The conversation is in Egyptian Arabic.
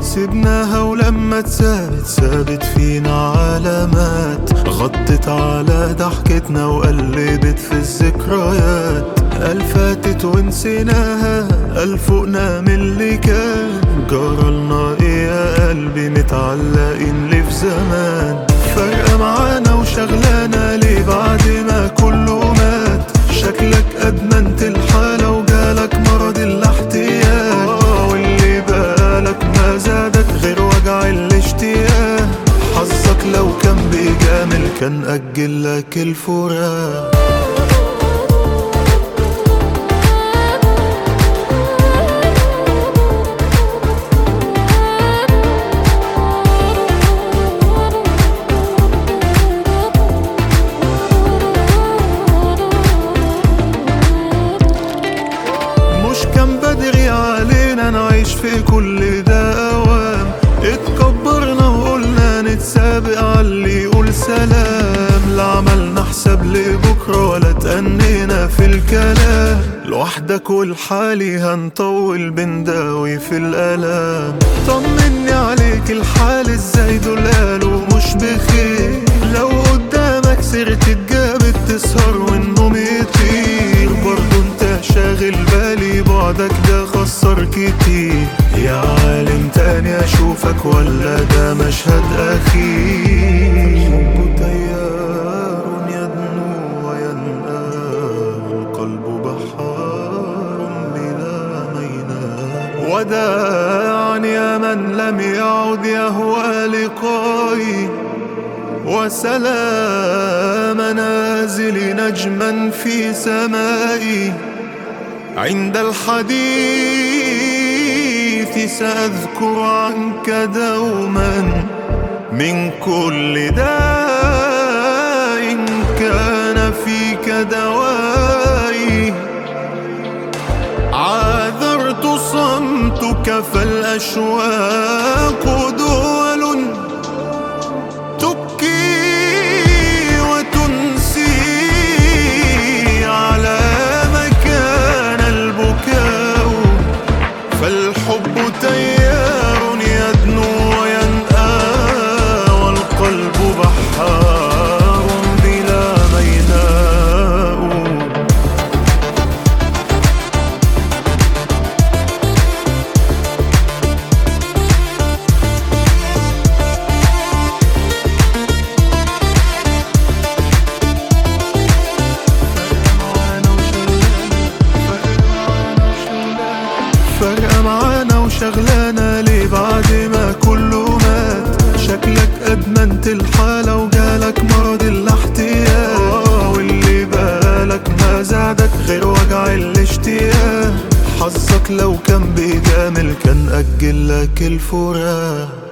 سبناها ولما اتسابت سابت فينا علامات غطت على ضحكتنا وقلبت في الذكريات قال فاتت ونسيناها قال فوقنا من اللي كان جرالنا ايه يا قلبي متعلقين ليه في زمان فارقة معانا وشغلانة ليه بعد ما كله مات شكلك أدمنت الحالة وجالك مرض الاحتياج آه، واللي بقالك ما زادك غير وجع الاشتياق حظك لو كان بيجامل كان أجل لك الفراق مش كان بدري علينا نعيش في كل ده أوام اتكبرنا وقلنا نتسابق عاللي يقول سلام لا عملنا حساب لبكرة ولا تأنينا في الكلام لوحدك والحالي هنطول بنداوي في الألام طمني عليك الحال ازاي دول قالوا مش بخير لو قدامك سيرة اتجابت تسهر والنوم يطير برضو انت شاغل بالي بعدك ده خسر كتير يا عالم تاني اشوفك ولا ده مشهد اخير حب تيار يدنو وينام القلب بحار بلا ميناء وداعا يا من لم يعد يهوى لقائي وسلام نازل نجما في سمائي عند الحديث سأذكر عنك دوما من كل داء كان فيك دوائي عاذرت صمتك فالأشواق دول تبكي وتنسي على ما كان البكاء فالحب تيار يدنو وينأى والقلب بحار بلا ميناء فارقة معانا وشغلانة ليه بعد ما كله مات شكلك أدمنت الحالة وجالك مرض الاحتياج آه، واللي بقالك ما زادك غير وجع الاشتياق حظك لو كان بيجامل كان أجل لك الفراق